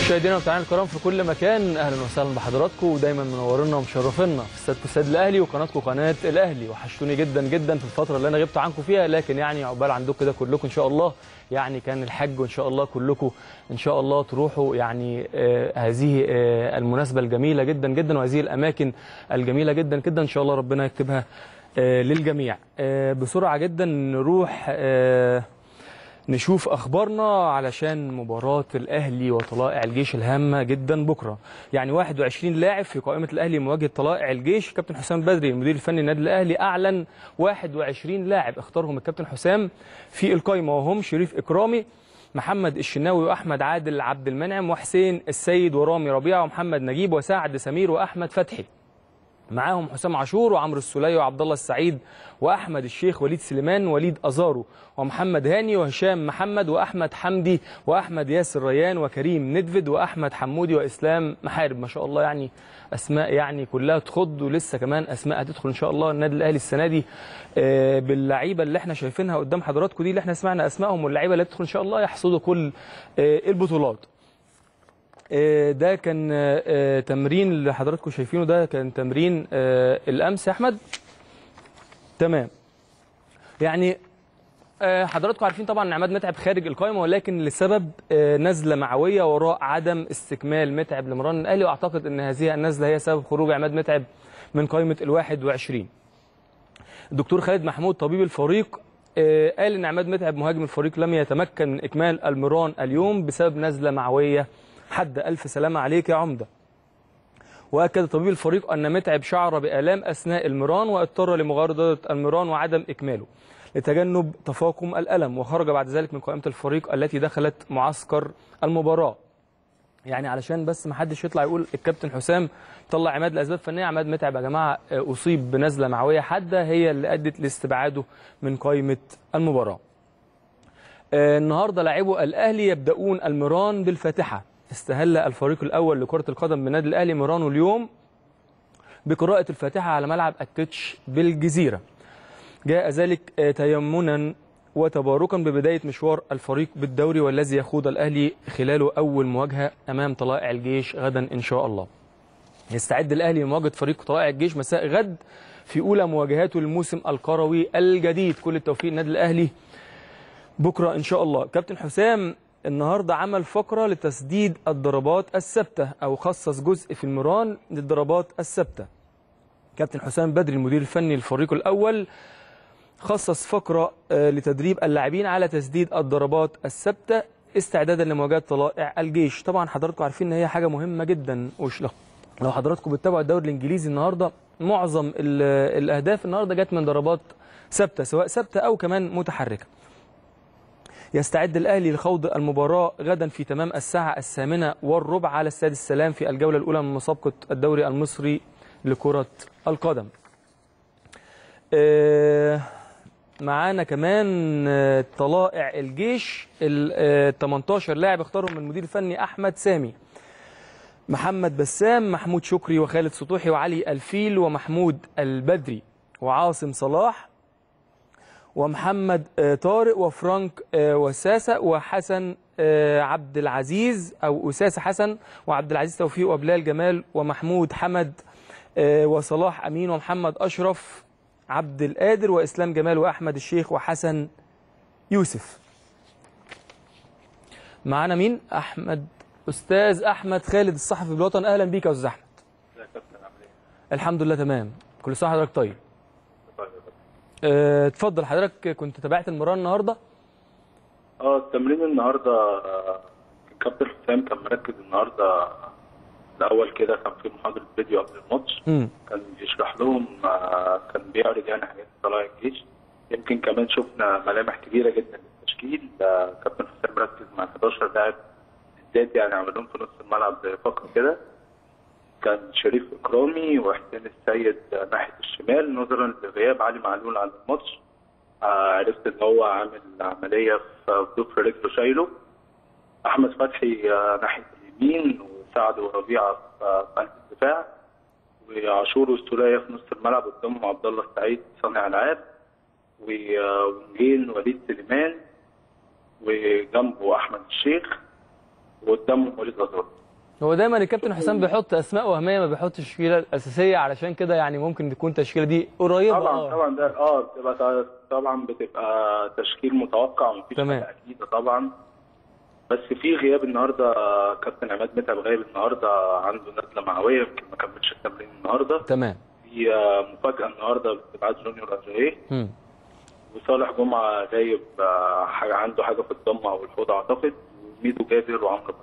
مشاهدينا ومتابعينا الكرام في كل مكان اهلا وسهلا بحضراتكم ودايما منورنا ومشرفينا في استاد استاد الاهلي وقناتكم قناه الاهلي وحشتوني جدا جدا في الفتره اللي انا غبت عنكم فيها لكن يعني عقبال عندكم كده كلكم ان شاء الله يعني كان الحج وان شاء الله كلكم ان شاء الله تروحوا يعني آه هذه آه المناسبه الجميله جدا جدا وهذه الاماكن الجميله جدا جدا ان شاء الله ربنا يكتبها آه للجميع آه بسرعه جدا نروح آه نشوف اخبارنا علشان مباراه الاهلي وطلائع الجيش الهامه جدا بكره يعني 21 لاعب في قائمه الاهلي مواجهه طلائع الجيش كابتن حسام بدري المدير الفني للنادي الاهلي اعلن 21 لاعب اختارهم الكابتن حسام في القائمه وهم شريف اكرامي محمد الشناوي واحمد عادل عبد المنعم وحسين السيد ورامي ربيعه ومحمد نجيب وسعد سمير واحمد فتحي معاهم حسام عاشور وعمرو السوليه وعبد الله السعيد واحمد الشيخ وليد سليمان وليد ازارو ومحمد هاني وهشام محمد واحمد حمدي واحمد ياسر ريان وكريم ندفد واحمد حمودي واسلام محارب ما شاء الله يعني اسماء يعني كلها تخض ولسه كمان اسماء هتدخل ان شاء الله النادي الاهلي السنه دي باللعيبه اللي احنا شايفينها قدام حضراتكم دي اللي احنا سمعنا اسمائهم واللعيبه اللي هتدخل ان شاء الله يحصدوا كل البطولات ده كان تمرين اللي حضراتكم شايفينه ده كان تمرين الامس يا احمد تمام يعني حضراتكم عارفين طبعا ان عماد متعب خارج القائمه ولكن لسبب نزله معويه وراء عدم استكمال متعب لمران الاهلي واعتقد ان هذه النزله هي سبب خروج عماد متعب من قائمه ال 21 الدكتور خالد محمود طبيب الفريق قال ان عماد متعب مهاجم الفريق لم يتمكن من اكمال المران اليوم بسبب نزله معويه حد ألف سلامة عليك يا عمدة وأكد طبيب الفريق أن متعب شعر بآلام أثناء المران واضطر لمغادرة المران وعدم إكماله لتجنب تفاقم الألم وخرج بعد ذلك من قائمة الفريق التي دخلت معسكر المباراة يعني علشان بس ما حدش يطلع يقول الكابتن حسام طلع عماد لاسباب فنيه عماد متعب يا جماعه اصيب بنزله معويه حاده هي اللي ادت لاستبعاده من قائمه المباراه. النهارده لاعبو الاهلي يبداون المران بالفاتحه استهل الفريق الأول لكرة القدم بالنادي الأهلي ميرانو اليوم بقراءة الفاتحة على ملعب التتش بالجزيرة جاء ذلك تيمنا وتباركا ببداية مشوار الفريق بالدوري والذي يخوض الأهلي خلاله أول مواجهة أمام طلائع الجيش غدا إن شاء الله يستعد الأهلي لمواجهة فريق طلائع الجيش مساء غد في أولى مواجهاته للموسم القروي الجديد كل التوفيق النادي الأهلي بكرة إن شاء الله كابتن حسام النهارده عمل فقره لتسديد الضربات الثابته او خصص جزء في المران للضربات الثابته. كابتن حسام بدري المدير الفني للفريق الاول خصص فقره لتدريب اللاعبين على تسديد الضربات الثابته استعدادا لمواجهه طلائع الجيش، طبعا حضراتكم عارفين ان هي حاجه مهمه جدا وش لو حضراتكم بتتابعوا الدوري الانجليزي النهارده معظم الاهداف النهارده جت من ضربات ثابته سواء ثابته او كمان متحركه. يستعد الأهلي لخوض المباراة غدا في تمام الساعة الثامنة والربع على استاد السلام في الجولة الأولى من مسابقة الدوري المصري لكرة القدم. معانا كمان طلائع الجيش ال 18 لاعب اختارهم من المدير الفني أحمد سامي. محمد بسام، محمود شكري وخالد سطوحي وعلي الفيل ومحمود البدري وعاصم صلاح ومحمد طارق وفرانك وساسة وحسن عبد العزيز أو أساسة حسن وعبد العزيز توفيق وبلال جمال ومحمود حمد وصلاح أمين ومحمد أشرف عبد القادر وإسلام جمال وأحمد الشيخ وحسن يوسف معانا مين؟ أحمد أستاذ أحمد خالد الصحفي بالوطن أهلا بيك يا أستاذ أحمد الحمد لله تمام كل سنة حضرتك طيب اتفضل حضرتك كنت تابعت المباراه النهارده؟ اه التمرين النهارده الكابتن حسام كان مركز النهارده الاول كده كان في محاضره فيديو قبل الماتش كان بيشرح لهم كان بيعرض يعني حاجات طلائع الجيش يمكن كمان شفنا ملامح كبيره جدا للتشكيل كابتن حسام مركز مع 11 لاعب بالذات يعني عملهم في نص الملعب فقط كده كان شريف اكرامي وحسين السيد ناحيه الشمال نظرا لغياب علي معلول عن الماتش عرفت ان هو عامل عمليه في ضفر رجله شايله احمد فتحي ناحيه اليمين وسعد وربيعه في قلب الدفاع وعاشور والسوليه في نص الملعب قدامهم عبد الله السعيد صانع العاب ونجين وليد سليمان وجنبه احمد الشيخ وقدامهم وليد ازار هو دايما الكابتن حسام بيحط اسماء وهميه ما بيحطش التشكيله الاساسيه علشان كده يعني ممكن تكون التشكيله دي قريبه طبعا اه طبعا ده اه بتبقى طبعا بتبقى تشكيل متوقع ومفيش تمام. حاجه اكيده طبعا بس في غياب النهارده كابتن عماد متعب غايب النهارده عنده نزله معويه يمكن ما كملش التمرين النهارده تمام في آه، مفاجاه النهارده باستبعاد جونيور اجاييه مم. وصالح جمعه غايب آه، حاجه عنده حاجه في الضمه او الحوض اعتقد وميدو جابر وعمرو بكر.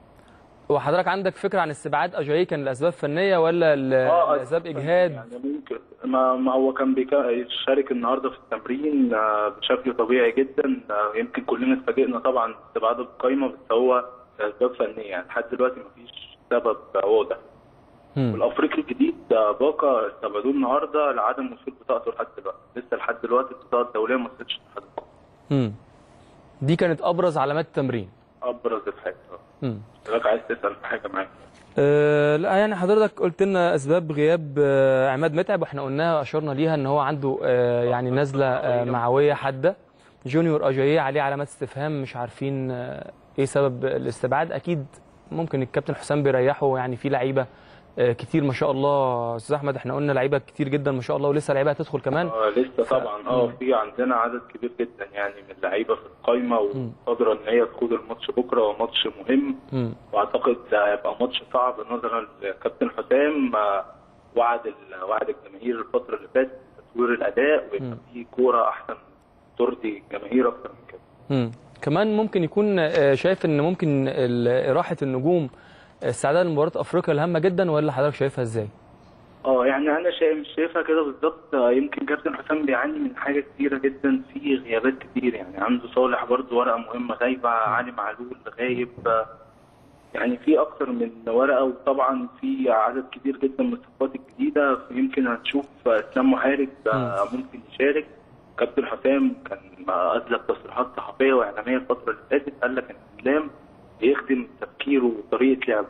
وحضرتك عندك فكره عن استبعاد اجاي كان لاسباب فنيه ولا ل- اه لاسباب اجهاد يعني ممكن ما, ما هو كان بيكا- شارك النهارده في التمرين آه، بشكل طبيعي جدا آه، يمكن كلنا اتفاجئنا طبعا باستبعاد القايمه بس هو اسباب فنيه يعني لحد دلوقتي ما فيش سبب آه، واضح مم. والافريقي الجديد آه، باكا استبعدوه النهارده لعدم وصول بطاقته لحد دلوقتي لسه لحد دلوقتي البطاقه الدوليه ما وصلتش لحد مم. دي كانت ابرز علامات التمرين ابرز الحاجه مم. حضرتك عايز تسال في حاجه معاك أه لا يعني حضرتك قلت لنا اسباب غياب آه، عماد متعب واحنا قلناها اشرنا ليها ان هو عنده آه، يعني نزله آه، معويه حاده جونيور اجاييه عليه علامات استفهام مش عارفين آه، ايه سبب الاستبعاد اكيد ممكن الكابتن حسام بيريحه يعني في لعيبه آه، كتير ما شاء الله استاذ احمد احنا قلنا لعيبه كتير جدا ما شاء الله ولسه لعيبه هتدخل كمان آه لسه طبعا اه في عندنا عدد كبير جدا يعني من اللعيبه في القايمه وقادره ان هي تخوض الماتش بكره وماتش مهم مم. واعتقد ده هيبقى ماتش صعب نظرا لكابتن حسام آه، وعد ال- وعد الجماهير الفتره اللي فاتت تطوير الاداء ويبقى في كوره احسن ترضي الجماهير اكتر من كده مم. كمان ممكن يكون آه، شايف ان ممكن ال- راحه النجوم استعداد لمباراه افريقيا الهامه جدا ولا حضرتك شايفها ازاي؟ اه يعني انا شايف مش شايفها كده بالظبط آه، يمكن كابتن حسام بيعاني من حاجه كتيره جدا في غيابات كتير يعني عنده صالح برضه ورقه مهمه غايبه علي معلول غايب آه، يعني في اكتر من ورقه وطبعا في عدد كبير جدا من الصفقات الجديده يمكن هنشوف آه، اسلام محارب آه، ممكن يشارك كابتن حسام كان آه، ادلى تصريحات صحفيه واعلاميه الفتره اللي فاتت قال لك ان اسلام بيخدم تفكيره وطريقه لعبه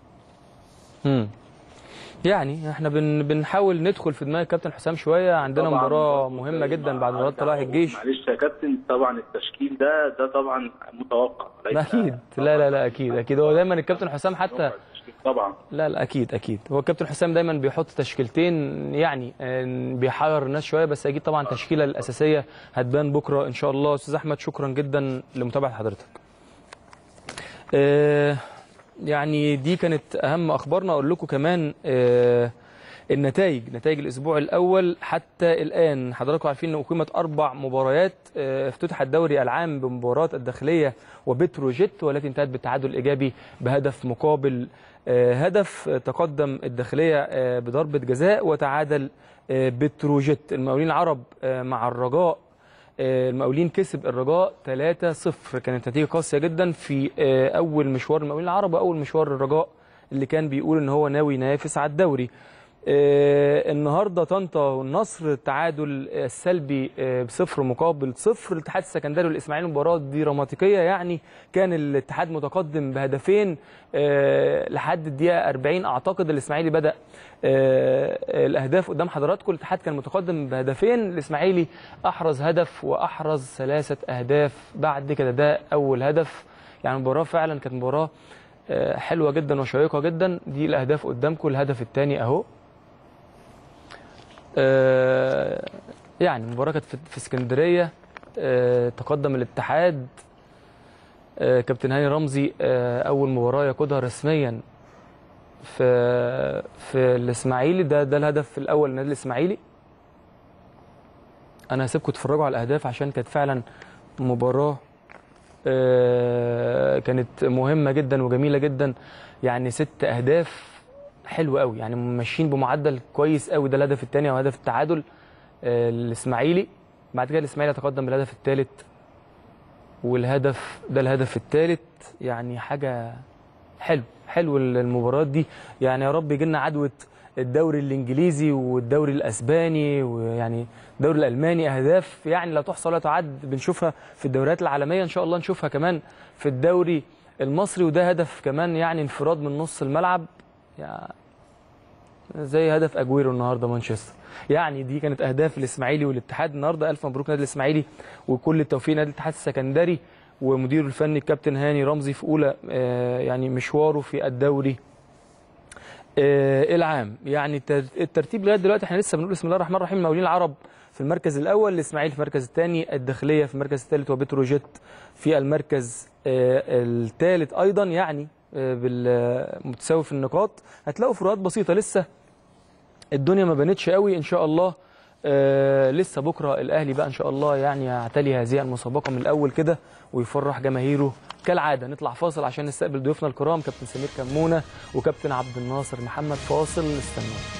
امم يعني احنا بن بنحاول ندخل في دماغ الكابتن حسام شويه عندنا طبعاً مباراه برضه مهمه زي جدا ما بعد مباراه أنت طلائع الجيش معلش يا كابتن طبعا التشكيل ده ده طبعا متوقع لا اكيد لا لا لا اكيد اكيد هو دايما الكابتن حسام حتى التشكيل طبعا لا لا اكيد اكيد هو الكابتن حسام دايما بيحط تشكيلتين يعني آه، بيحير الناس شويه بس اكيد طبعا التشكيله الاساسيه هتبان بكره ان شاء الله استاذ احمد شكرا جدا لمتابعه حضرتك آه، يعني دي كانت اهم اخبارنا اقول لكم كمان آه، النتائج نتائج الاسبوع الاول حتى الان حضراتكم عارفين ان اقيمت اربع مباريات آه، افتتح الدوري العام بمباراه الداخليه وبتروجيت والتي انتهت بالتعادل الايجابي بهدف مقابل آه، هدف آه، تقدم الداخليه آه، بضربه جزاء وتعادل آه، بتروجيت المقاولين العرب آه، مع الرجاء آه، المقاولين كسب الرجاء 3-0 كانت نتيجه قاسيه جدا في آه، اول مشوار المقاولين العرب واول مشوار الرجاء اللي كان بيقول ان هو ناوي ينافس على الدوري آه، النهارده طنطا والنصر التعادل السلبي آه، بصفر مقابل صفر الاتحاد السكندري والاسماعيلي مباراه دراماتيكيه يعني كان الاتحاد متقدم بهدفين آه، لحد الدقيقه 40 اعتقد الاسماعيلي بدا آه، الاهداف قدام حضراتكم الاتحاد كان متقدم بهدفين الاسماعيلي احرز هدف واحرز ثلاثه اهداف بعد كده ده اول هدف يعني المباراه فعلا كانت مباراه آه، حلوه جدا وشيقه جدا دي الاهداف قدامكم الهدف الثاني اهو آه، يعني المباراه كانت في في اسكندريه آه، تقدم الاتحاد آه، كابتن هاني رمزي آه، اول مباراه يقودها رسميا في في الاسماعيلي ده ده الهدف الاول للنادي الاسماعيلي انا هسيبكم تتفرجوا على الاهداف عشان كانت فعلا مباراه آه، كانت مهمه جدا وجميله جدا يعني ست اهداف حلوه قوي يعني ماشيين بمعدل كويس قوي ده الهدف الثاني او هدف التعادل آه، الاسماعيلي بعد كده الاسماعيلي يتقدم بالهدف الثالث والهدف ده الهدف الثالث يعني حاجه حلو حلو المباريات دي يعني يا رب يجي لنا عدوه الدوري الانجليزي والدوري الاسباني ويعني الدوري الالماني اهداف يعني لا تحصى ولا تعد بنشوفها في الدوريات العالميه ان شاء الله نشوفها كمان في الدوري المصري وده هدف كمان يعني انفراد من نص الملعب يعني زي هدف اجويرو النهارده مانشستر يعني دي كانت اهداف الاسماعيلي والاتحاد النهارده الف مبروك نادي الاسماعيلي وكل التوفيق نادي الاتحاد السكندري ومديره الفني الكابتن هاني رمزي في اولى آه، يعني مشواره في الدوري آه، العام يعني التر- الترتيب لغايه دلوقتي احنا لسه بنقول بسم الله الرحمن الرحيم المقاولين العرب في المركز الاول الاسماعيلي في المركز الثاني الداخليه في المركز الثالث وبتروجيت في المركز الثالث ايضا يعني آه، بالمتساوي في النقاط هتلاقوا فروقات بسيطه لسه الدنيا ما بانتش قوي ان شاء الله آه لسه بكره الاهلي بقى ان شاء الله يعني يعتلي هذه المسابقه من الاول كده ويفرح جماهيره كالعاده نطلع فاصل عشان نستقبل ضيوفنا الكرام كابتن سمير كمونه وكابتن عبد الناصر محمد فاصل استنوا